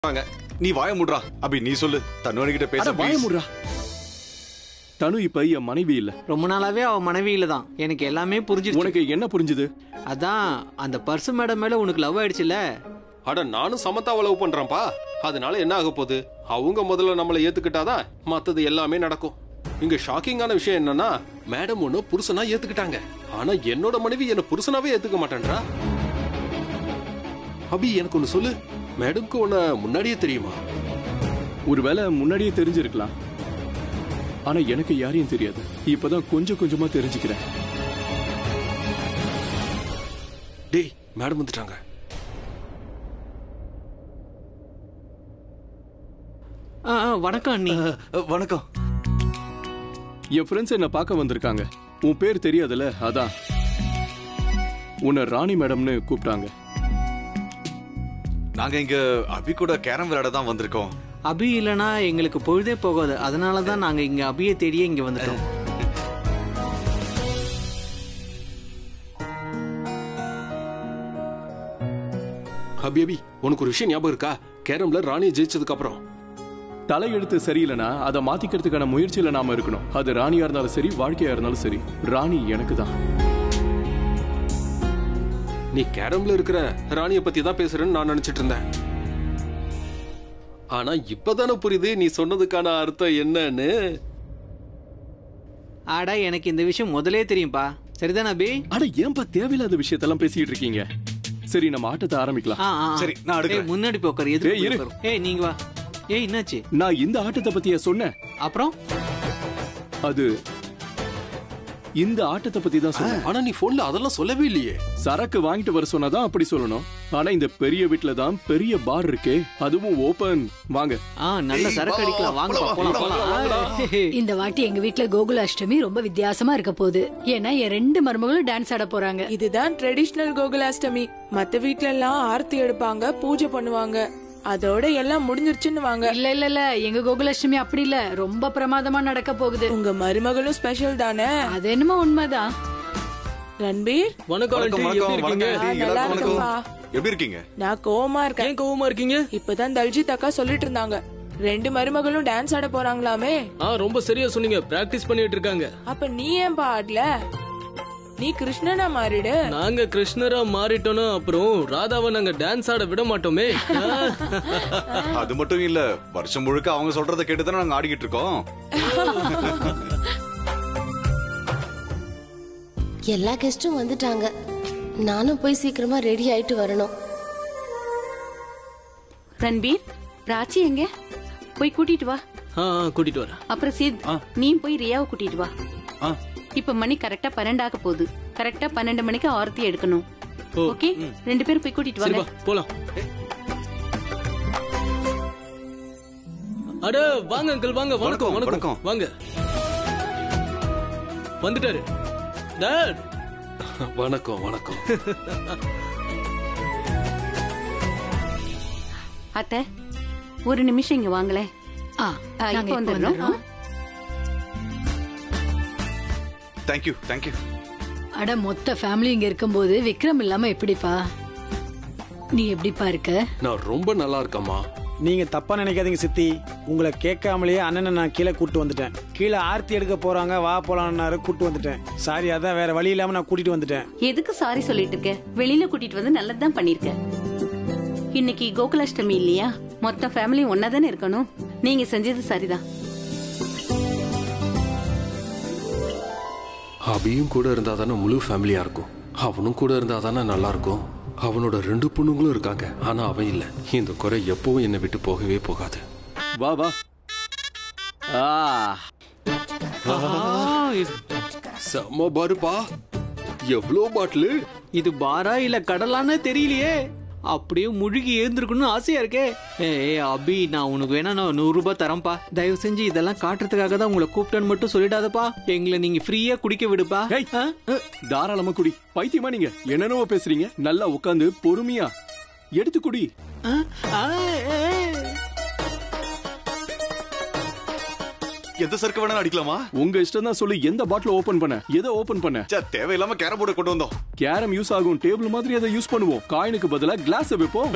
சொல்றாங்க நீ வாய முடுறா அபி நீ சொல்லு தன்வனி கிட்ட பேச அட வாய please. முடுறா தனு இப்ப என் மனைவி இல்ல ரொம்ப நாளாவே அவ மனைவியில தான் எனக்கு எல்லாமே புரிஞ்சிருச்சு உனக்கு என்ன புரிஞ்சுது அதான் அந்த பர்சு மேடம் மேல உனக்கு லவ் ஆயிடுச்சுல அட நானும் சமத்தாவை லவ் பண்றேன்ப்பா அதனால என்ன ஆக போகுது அவங்க முதல்ல நம்மளை ஏத்துக்கிட்டாதான் மத்தது எல்லாமே நடக்கும் இங்க ஷாக்கிங்கான விஷயம் என்னன்னா மேடம் ஒண்ணு புருஷனா ஏத்துக்கிட்டாங்க ஆனா என்னோட மனைவி என்ன புருஷனாவே ஏத்துக்க மாட்டேன்றா அபி எனக்கு ஒண்ணு சொல்லு மேடம்க்கு உன்ன முன்னாடியே தெரியுமா ஒருவேளை முன்னாடியே தெரிஞ்சிருக்கலாம் ஆனா எனக்கு யாரையும் தெரியாது இப்பதான் கொஞ்சம் கொஞ்சமா தெரிஞ்சுக்கிறேன் டேய் மேடம் வந்துட்டாங்க ஆ, ஆ, வணக்கம் அண்ணி அஹ், வணக்கம் என் ஃப்ரெண்ட்ஸ் என்ன பார்க்க வந்திருக்காங்க உன் பேர் தெரியாதுல்ல அதான் உன்னை ராணி மேடம்னு கூப்பிட்டாங்க நாங்க இங்க அபி கூட கேரம் விளையாட தான் வந்திருக்கோம் அபி இல்லனா எங்களுக்கு பொழுதே போகாது அதனால தான் நாங்க இங்க அபியை தேடியே இங்க வந்துட்டோம் அபி அபி உனக்கு ஒரு விஷயம் ஞாபகம் இருக்கா கேரம்ல ராணியை ஜெயிச்சதுக்கு அப்புறம் தலையெழுத்து சரியில்லைனா அதை மாத்திக்கிறதுக்கான முயற்சியில நாம இருக்கணும் அது ராணியா இருந்தாலும் சரி வாழ்க்கையா இருந்தாலும் சரி ராணி எனக்கு தான் நீ கேரம்ல இருக்கிற ராணிய பத்தி தான் பேசுறேன்னு நான் நினைச்சிட்டு இருந்தேன் ஆனா இப்பதானே புரியுது நீ சொன்னதுக்கான அர்த்தம் என்னன்னு ஆடா எனக்கு இந்த விஷயம் முதலே தெரியும்பா சரிதானே அபி அட ஏன்பா தேவையில்லாத விஷயத்தெல்லாம் பேசிட்டு இருக்கீங்க சரி நம்ம ஆட்டத்தை ஆரம்பிக்கலாம் ஆ, ஆ, ஆ. சரி, நான் அடுக்கிறேன். ஏய், முன்னாடி போய் உட்காரு எதுக்கு ஏய், இரு. போய் உட்காரு? ஏய் நீங்க வா ஏய் என்னாச்சு நான் இந்த ஆட்டத்தை பத்தியா சொன்னேன் அப்புறம் அது இந்த ஆட்டத்தை பத்தி தான் சொன்னேன் ஆனா நீ போன்ல அதெல்லாம் சொல்லவே இல்லையே சரக்கு வாங்கிட்டு வர சொன்னாதான் அப்படி சொல்லணும் ஆனா இந்த பெரிய வீட்ல தான் பெரிய பார் இருக்கே அதுவும் ஓபன் வாங்க ஆ நல்ல ஏய், சரக்கு வா, அடிக்கலாம் வாங்க போலாம், போலாம் போலாம், போலாம் ஆ, இந்த வாட்டி எங்க வீட்ல கோகுலாஷ்டமி ரொம்ப வித்தியாசமா இருக்க போகுது ஏன்னா என் ரெண்டு மருமகளும் டான்ஸ் ஆட போறாங்க இதுதான் ட்ரெடிஷனல் கோகுலாஷ்டமி மத்த வீட்ல எல்லாம் ஆர்த்தி எடுப்பாங்க பூஜை பண்ணுவாங்க அதோட எல்லாம் முடிஞ்சிருச்சுன்னு வாங்க இல்ல இல்ல இல்ல எங்க கோகுலாஷ்டமி அப்படி இல்ல ரொம்ப பிரமாதமா நடக்க போகுது உங்க மருமகளும் ஸ்பெஷல் தானே அது என்னமோ உண்மைதான் ரன்பீர் வணக்கம் வணக்கம் ஆண்டி வணக்கம் எப்படி இருக்கீங்க வணக்கம் ஆண்டி, நல்லா எல்லாருக்கும் இருக்கேன்பா. வணக்கம் எப்படி இருக்கீங்க நான் கோவமா இருக்கேன் ஏன் கோவமா இருக்கீங்க இப்பதான் தல்ஜித் அக்கா சொல்லிட்டு இருந்தாங்க ரெண்டு மருமகளும் டான்ஸ் ஆட போறாங்களாமே ஆ ரொம்ப சரியா சொன்னீங்க பிராக்டிஸ் பண்ணிட்டு இருக்காங்க அப்ப நீ ஏன்பா ஆடல நீ கிருஷ்ணனா மாறிடு நாங்க கிருஷ்ணரா மாறிட்டோம்னா அப்புறம் ராதாவை நாங்க டான்ஸ் ஆட விட மாட்டோமே ஆ. அது மட்டும் இல்ல வருஷம் முழுக்க அவங்க சொல்றதை கேட்டு தானே நாங்க ஆடிக்கிட்டு இருக்கோம் எல்லா கெஸ்டும் வந்துட்டாங்க நானும் போய் சீக்கிரமா ரெடி ஆயிட்டு வரணும் ரன்பீர் பிராச்சி எங்க போய் கூட்டிட்டு வா ஆ ஆ, கூட்டிட்டு வரேன் அப்புறம் சித் நீ போய் ரியாவை கூட்டிட்டு வா ஆ. இப்ப மணி கரெக்டா பன்னெண்டாக போகுது கரெக்டா பன்னெண்டு மணிக்கு ஆரத்தி எடுக்கணும் ஓ, ஓகே ரெண்டு பேரும் போய் கூட்டிட்டு சரி வாங்க வா போலாம் அட வாங்க அங்கிள் வாங்க வணக்கம் வணக்கம், வணக்கம் வாங்க வந்துட்டாரு டாட் வணக்கம் வணக்கம் அத்தை ஒரு நிமிஷம் இங்க வாங்களேன் ஆ, ஆ, நாங்க இப்ப இப்ப வந்துடுறோம். வந்துடுறோம். தேங்க்யூ தேங்க்யூ அட மொத்த ஃபேமிலி இங்க இருக்கும்போது விக்ரம் இல்லாம எப்படிப்பா நீ எப்படிப்பா இருக்க நான் ரொம்ப நல்லா இருக்கேம்மா நீங்க தப்பா நினைக்காதீங்க சித்தி உங்களை கேட்காமலேயே அண்ணனை நான் கீழே கூட்டு வந்துட்டேன் கீழே ஆர்த்தி எடுக்க போறாங்க வா போலான்னாரு கூட்டு வந்துட்டேன் சாரி அதான் வேற வழி இல்லாம நான் கூட்டிட்டு வந்துட்டேன் எதுக்கு சாரி சொல்லிட்டு இருக்க வெளியில கூட்டிட்டு வந்து நல்லதுதான் பண்ணிருக்க இன்னைக்கு கோகுலாஷ்டமி இல்லையா மொத்த ஃபேமிலியும் ஒன்னா தானே இருக்கணும் நீங்க செஞ்சது சரிதான் அபியும் கூட இருந்தா தானே முழு ஃபேமிலியா இருக்கும் அவனும் கூட இருந்தா தானே நல்லா இருக்கும் அவனோட ரெண்டு பொண்ணுங்களும் இருக்காங்க ஆனா அவன் இல்ல இந்த குறை எப்பவும் என்னை விட்டு போகவே போகாது வா வா ஆ ஆ, இது- செம்ம பாருப்பா எவ்வளோ பாட்டிலு இது பாரா இல்ல கடலான்னு தெரியலையே அப்படியே முழுகி எழுந்திருக்கணும்னு ஆசையா இருக்கே ஏய் அபி நான் உனக்கு வேணா நான் நூறு ரூபாய் தரேன்ப்பா தயவு செஞ்சு இதெல்லாம் காட்டுறதுக்காக தான் உங்களை கூப்பிட்டேன்னு மட்டும் சொல்லிடாதப்பா எங்களை நீங்க ஃப்ரீயா குடிக்க விடுப்பா ஏய். ஆ? தாராளமா குடி பைத்தியமா நீங்க என்னென்னவோ பேசுறீங்க நல்லா உட்காந்து பொறுமையா எடுத்து குடி ஆ? ஆ, ஏ. எந்த சர்க்கு வேணாலும் அடிக்கலாமா உங்க இஷ்டம் தான் சொல்லி எந்த பாட்டில் ஓபன் பண்ண எதை ஓபன் பண்ண சே தேவையில்லாம கேரம் போர்டு கொண்டு வந்தோம் கேரம் யூஸ் ஆகும் டேபிள் மாதிரி அதை யூஸ் பண்ணுவோம் காயினுக்கு பதிலா கிளாஸ் வைப்போம்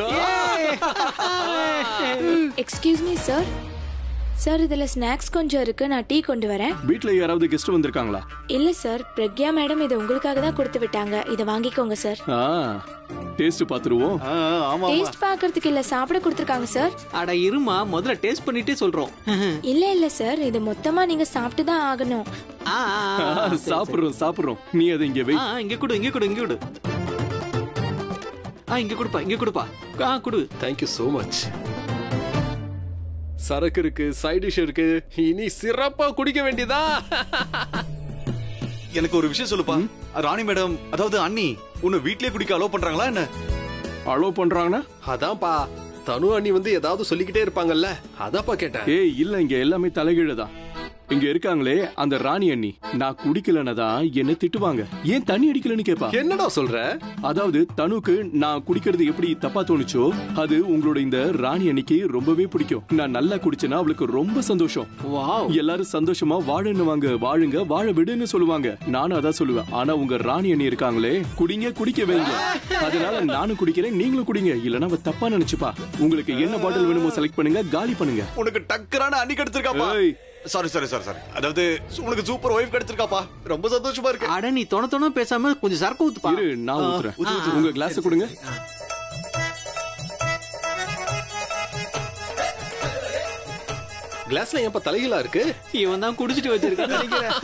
எக்ஸ்கியூஸ் மீ சார் சார் இதுல ஸ்நாக்ஸ் கொஞ்சம் இருக்கு நான் டீ கொண்டு வரேன் வீட்ல யாராவது கெஸ்ட் வந்திருக்காங்களா இல்ல சார் பிரக்யா மேடம் இதை உங்களுக்காக தான் கொடுத்து விட்டாங்க இதை வாங்கிக்கோங்க சார் ஆ டேஸ்ட் பாத்துருவோம் ஆமா டேஸ்ட் பார்க்கறதுக்கு இல்ல சாப்பிட கொடுத்துருக்காங்க சார் அட இருமா முதல்ல டேஸ்ட் பண்ணிட்டே சொல்றோம் இல்ல இல்ல சார் இது மொத்தமா நீங்க சாப்பிட்டு தான் ஆகணும் ஆ, ஆ, ஆ, ஆ, சரி, சரி. சாப்பிடுறோம் சாப்பிடுறோம் நீ அதை இங்க வை ஆ, இங்க கொடு இங்க கொடு இங்க கொடு ஆ இங்க கொடுப்பா இங்க கொடுப்பா ஆ கொடு தேங்க்யூ so மச் சரக்கு இருக்கு சைட் டிஷ் இருக்கு இனி சிறப்பா குடிக்க வேண்டியதா எனக்கு ஒரு விஷயம் சொல்லுப்பா ராணி மேடம் அதாவது அண்ணி உன்னை வீட்லயே குடிக்க அலோவ் பண்றாங்களா என்ன அலோவ் பண்றாங்கன்னா அதான்ப்பா தனு அண்ணி வந்து ஏதாவது சொல்லிக்கிட்டே இருப்பாங்கல்ல அதான்ப்பா கேட்டேன் ஏய் இல்ல இங்க எல்லாமே தலைகீழ தான் இங்க இருக்காங்களே அந்த ராணி அண்ணி நான் குடிக்கலன்னா தான் என்ன திட்டுவாங்க ஏன் தண்ணி அடிக்கலன்னு கேப்பா என்னடா சொல்ற அதாவது தனுக்கு நான் குடிக்கிறது எப்படி தப்பா தோணுச்சோ அது உங்களோட இந்த ராணி அன்னைக்கு ரொம்பவே பிடிக்கும் நான் நல்லா குடிச்சேன்னா அவளுக்கு ரொம்ப சந்தோஷம் வாவ் எல்லாரும் சந்தோஷமா வாழுன்னுவாங்க வாழுங்க வாழ விடுன்னு சொல்லுவாங்க நானும் அதான் சொல்லுவேன் ஆனா உங்க ராணி அண்ணி இருக்காங்களே குடிங்க குடிக்க வைங்க அதனால நானும் குடிக்கிறேன் நீங்களும் குடிங்க இல்லனா அவ தப்பா நினைச்சுப்பா உங்களுக்கு என்ன பாட்டில் வேணுமோ செலக்ட் பண்ணுங்க காலி பண்ணுங்க உனக்கு டக்கரான அண்ணி கிடைச்சிருக்காப்பா ஏய். சாரி சாரி சாரி சாரி அதாவது உனக்கு சூப்பர் ஒய்ஃப் கிடைச்சிருக்காப்பா ரொம்ப சந்தோஷமா இருக்கு அட நீ தொண தொண பேசாம கொஞ்சம் சரக்கு ஊத்துப்பா இரு நான் ஆ, ஊத்துறேன் ஊத்து, ஊத்து. உங்க கிளாஸ் கொடுங்க கிளாஸ்ல ஏன்ப்பா தலைகீழா இருக்கு இவன் தான் குடிச்சிட்டு வச்சிருக்கான்னு நினைக்கிறேன்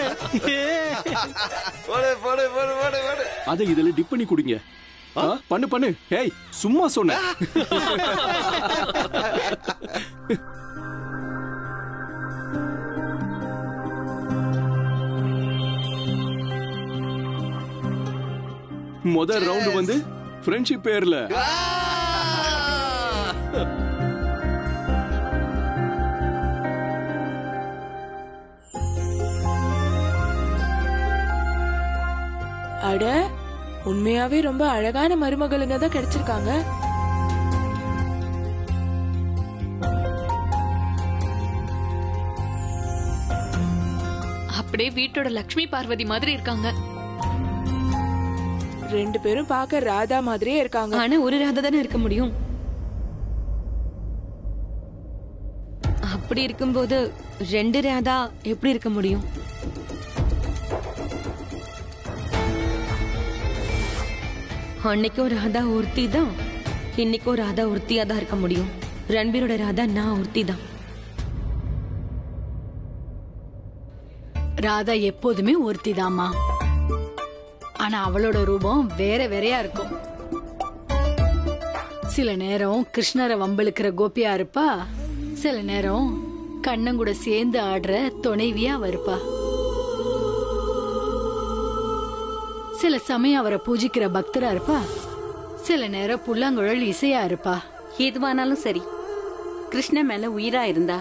போடு, போடு, போடு, போடு, போடு. அதை இதுல டிப் பண்ணி குடிங்க ஆ, பண்ணு பண்ணு ஏய் சும்மா சொன்னேன் முதல் ரவுண்ட் வந்து ஃப்ரெண்ட்ஷிப் பேர்ல அட உண்மையாவே ரொம்ப அழகான மருமகளுங்க தான் கிடைச்சிருக்காங்க அப்படியே வீட்டோட லக்ஷ்மி பார்வதி மாதிரி இருக்காங்க ரெண்டு பேரும் பார்க்க ராதா மாதிரியே இருக்காங்க ஆனா ஒரு ராதா தானே இருக்க முடியும் அப்படி இருக்கும்போது ரெண்டு ராதா எப்படி இருக்க முடியும் அன்னைக்கும் ராதா ஒருத்தி தான் இன்னைக்கும் ராதா ஒருத்தியா தான் இருக்க முடியும் ரன்பீரோட ராதா நான் ஒருத்தி தான் ராதா எப்போதுமே ஒருத்திதாம்மா ஆனா அவளோட ரூபம் வேற வேறையா இருக்கும் சில நேரம் கிருஷ்ணரை வம்பளுக்கிற கோபியா இருப்பா சில நேரம் கண்ணன் கூட சேர்ந்து ஆடுற துணைவியா வருப்பா சில சமயம் அவரை பூஜிக்கிற பக்தரா இருப்பா சில நேரம் புல்லாங்குழல் இசையா இருப்பா எதுவானாலும் சரி கிருஷ்ண மேல உயிரா இருந்தா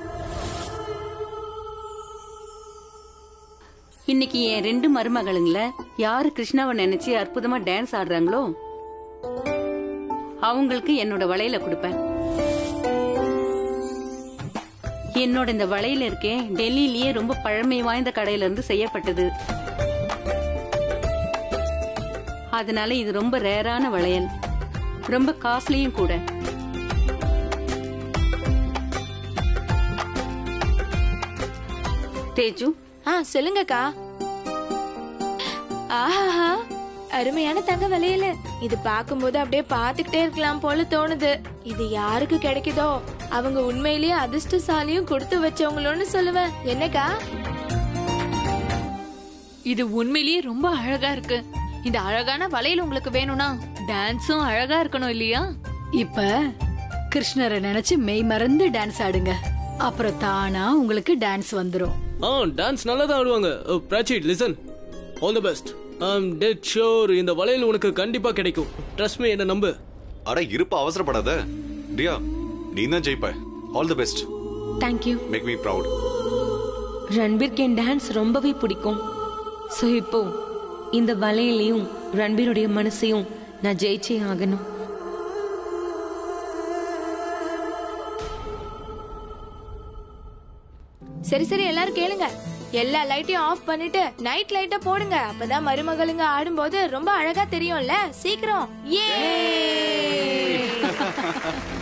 இன்னைக்கு என் ரெண்டு மருமகளுங்கள யாரு கிருஷ்ணாவை நினைச்சு அற்புதமா டான்ஸ் ஆடுறாங்களோ அவங்களுக்கு என்னோட வளையல கொடுப்பேன் என்னோட இந்த வளையல இருக்கேன் டெல்லியிலேயே ரொம்ப பழமை வாய்ந்த கடையில இருந்து செய்யப்பட்டது அதனால இது ரொம்ப ரேரான வளையல் ரொம்ப காஸ்ட்லியும் கூட தேஜு ஆ சொல்லுங்கக்கா ஆஹாஹா அருமையான தங்க வளையல இது பார்க்கும்போது அப்படியே பார்த்துக்கிட்டே இருக்கலாம் போல தோணுது இது யாருக்கு கிடைக்குதோ அவங்க உண்மையிலேயே அதிர்ஷ்டசாலியும் கொடுத்து வச்சவங்களோன்னு சொல்லுவேன் என்னக்கா இது உண்மையிலேயே ரொம்ப அழகா இருக்கு இந்த அழகான வளையல் உங்களுக்கு வேணும்னா டான்ஸும் அழகா இருக்கணும் இல்லையா இப்ப கிருஷ்ணரை நினைச்சு மெய் மறந்து டான்ஸ் ஆடுங்க அப்புறம் தானா உங்களுக்கு டான்ஸ் வந்துரும் ஆ டான்ஸ் நல்லா தான் ஆடுவாங்க Prachi listen all the best I'm dead sure இந்த வளையல் உனக்கு கண்டிப்பா கிடைக்கும் ட்ரஸ்ட் மீ என்ன நம்பு அட இருப்பா அவசரப்படாத டியா நீ தான் ஜெயிப்ப all the best thank you make me proud ரன்பீருக்கு என் டான்ஸ் ரொம்பவே பிடிக்கும் ஸோ இப்போ இந்த வலையிலையும் ரன்பீருடைய மனசையும் நான் ஜெயிச்சே ஆகணும் சரி சரி எல்லாரும் கேளுங்க எல்லா லைட்டையும் ஆஃப் பண்ணிட்டு நைட் லைட்ட போடுங்க அப்பதான் மருமகளுங்க ஆடும்போது ரொம்ப அழகா தெரியும்ல சீக்கிரம் ஏ